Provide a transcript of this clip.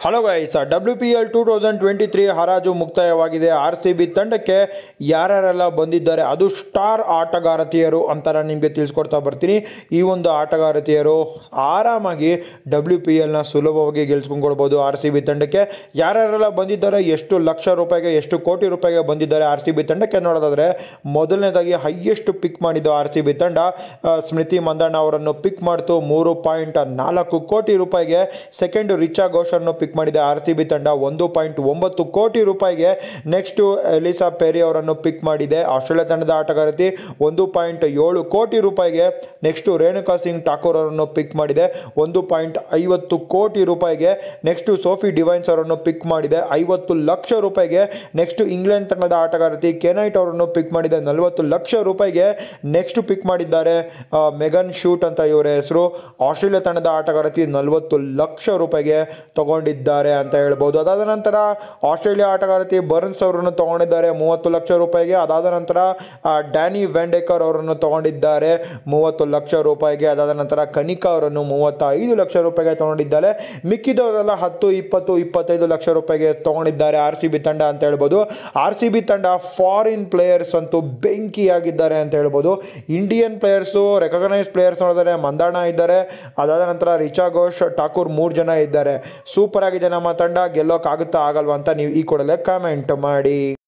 hello guys W P L two thousand twenty three ಹರಾಜು ಮುಕ್ತಾಯವಾಗಿದೆ R C B ತಂಡಕ್ಕೆ ಯಾರ್ಯಾರೆಲ್ಲ ಬಂದಿದ್ದಾರೆ ಅದು ಸ್ಟಾರ್ ಆಟಗಾರತಿಯರು ಅಂತ ನಾನು ನಿಮಗೆ ತಿಳಿಸ್ಕೊಡ್ತಾ ಬರ್ತೀನಿ ಈ ಒಂದು ಆಟಗಾರತಿಯರು ಆರಾಮಾಗಿ ಡಬ್ಲ್ಯೂ ಪಿ ಎಲ್ನ ಸುಲಭವಾಗಿ ಗೆಲ್ಸ್ಕೊಂಡ್ಕೊಳ್ಬೋದು ಆರ್ ಸಿ ಬಿ ತಂಡಕ್ಕೆ ಯಾರ್ಯಾರೆಲ್ಲ ಬಂದಿದ್ದಾರೆ ಎಷ್ಟು ಲಕ್ಷ ರೂಪಾಯಿಗೆ ಎಷ್ಟು ಕೋಟಿ ರೂಪಾಯಿಗೆ ಬಂದಿದ್ದಾರೆ ಆರ್ ಸಿ ಬಿ ತಂಡಕ್ಕೆ ನೋಡೋದಾದರೆ ಮೊದಲನೇದಾಗಿ ಹೈಯೆಸ್ಟ್ ಪಿಕ್ ಮಾಡಿದ್ದು ಆರ್ ಸಿ ಬಿ ತಂಡ ಆ, ಸ್ಮೃತಿ ಮಂದಣ್ಣ ಅವರನ್ನು ಪಿಕ್ ಮಾಡ್ತು ಮೂರು ಪಾಯಿಂಟ್ ನಾಲ್ಕು ಕೋಟಿ ರೂಪಾಯಿಗೆ ಸೆಕೆಂಡ್ ರಿಚಾ ಘೋಷನ್ನು ಪಿಕ್ ಮಾಡಿದೆ ಆರ್ ಸಿ ಬಿ ತಂಡ ಒಂದು ಪಾಯಿಂಟ್ ಒಂಬತ್ತು ಕೋಟಿ ರೂಪಾಯಿಗೆ ನೆಕ್ಸ್ಟು ಎಲಿಸಾ ಪೆರಿ ಅವರನ್ನು ಪಿಕ್ ಮಾಡಿದೆ ಆಸ್ಟ್ರೇಲಿಯಾ ತಂಡದ ಆಟಗಾರತಿ ಒಂದು ಪಾಯಿಂಟ್ ಏಳು ಕೋಟಿ ರೂಪಾಯಿಗೆ ನೆಕ್ಸ್ಟು ರೇಣುಕಾ ಸಿಂಗ್ ಠಾಕೂರ್ ಅವರನ್ನು ಪಿಕ್ ಮಾಡಿದೆ ಒಂದು ಪಾಯಿಂಟ್ ಐವತ್ತು ಕೋಟಿ ರೂಪಾಯಿಗೆ ನೆಕ್ಸ್ಟು ಸೋಫಿ ಡಿವೈನ್ಸ್ ಅವರನ್ನು ಪಿಕ್ ಮಾಡಿದೆ ಐವತ್ತು ಲಕ್ಷ ರೂಪಾಯಿಗೆ ನೆಕ್ಸ್ಟ್ ಇಂಗ್ಲೆಂಡ್ ತಂಡದ ಆಟಗಾರತಿ ಕೆನೈಟ್ ಅವರನ್ನು ಪಿಕ್ ಮಾಡಿದೆ ನಲವತ್ತು ಲಕ್ಷ ರೂಪಾಯಿಗೆ ನೆಕ್ಸ್ಟ್ ಪಿಕ್ ಮಾಡಿದ್ದಾರೆ ಆ, ಮೆಗನ್ ಶೂಟ್ ಅಂತ ಇವರ ಹೆಸರು ಆಸ್ಟ್ರೇಲಿಯಾ ತಂಡದ ಆಟಗಾರತಿ ನಲವತ್ತು ಲಕ್ಷ ರೂಪಾಯಿಗೆ ತಗೊಂಡಿದ್ದಾರೆ ಅಂತ ಹೇಳ್ಬೋದು ಅದಾದ ನಂತರ ಆಸ್ಟ್ರೇಲಿಯಾ ಆಟಗಾರತಿ ಬರ್ನ್ಸ್ ಅವರನ್ನು ತಗೊಂಡಿದ್ದಾರೆ ಮೂವತ್ತು ಲಕ್ಷ ರೂಪಾಯಿಗೆ ಅದಾದ ನಂತರ ಆ, ಡ್ಯಾನಿ ವ್ಯಾಂಡೇಕರ್ ಅವರನ್ನು ತಗೊಂಡಿದ್ದಾರೆ ಮೂವತ್ತು ಲಕ್ಷ ರೂಪಾಯಿಗೆ ಅದಾದ ನಂತರ ಕನಿಕಾ ಅವರನ್ನು ಮೂವತ್ತೈದು ಲಕ್ಷ ರೂಪಾಯಿಗೆ ತಗೊಂಡಿದ್ದಾರೆ ಮಿಕ್ಕಿದವರೆಲ್ಲ ಹತ್ತು ಇಪ್ಪತ್ತು ಇಪ್ಪತ್ತೈದು ಲಕ್ಷ ರೂಪಾಯಿಗೆ ತಗೊಂಡಿದ್ದಾರೆ ಆರ್ ಸಿ ಬಿ ತಂಡ ಅಂತ ಹೇಳ್ಬೋದು ಆರ್ ಸಿ ಬಿ ತಂಡ ಫಾರಿನ್ ಪ್ಲೇಯರ್ಸ್ ಅಂತೂ ಬೆಂಕಿಯಾಗಿದ್ದಾರೆ ಅಂತ ಹೇಳ್ಬೋದು ಇಂಡಿಯನ್ ಪ್ಲೇಯರ್ಸು ರೆಕಗ್ನೈಸ್ ಪ್ಲೇಯರ್ಸ್ ನೋಡಿದರೆ ಮಂದಣ್ಣ ಇದ್ದಾರೆ ಅದಾದ ನಂತರ ರಿಚಾ ಘೋಷ್ ಠಾಕೂರ್ ಮೂರು ಜನ ಇದ್ದಾರೆ ಸೂಪರ್ ಆಗಿದೆ ನಮ್ಮ ತಂಡ ಗೆಲ್ಲೋಕ್ಕಾಗುತ್ತಾ ಆಗಲ್ವಾ ಅಂತ ನೀವು ಈ ಕೂಡಲೇ ಕಾಮೆಂಟ್ ಮಾಡಿ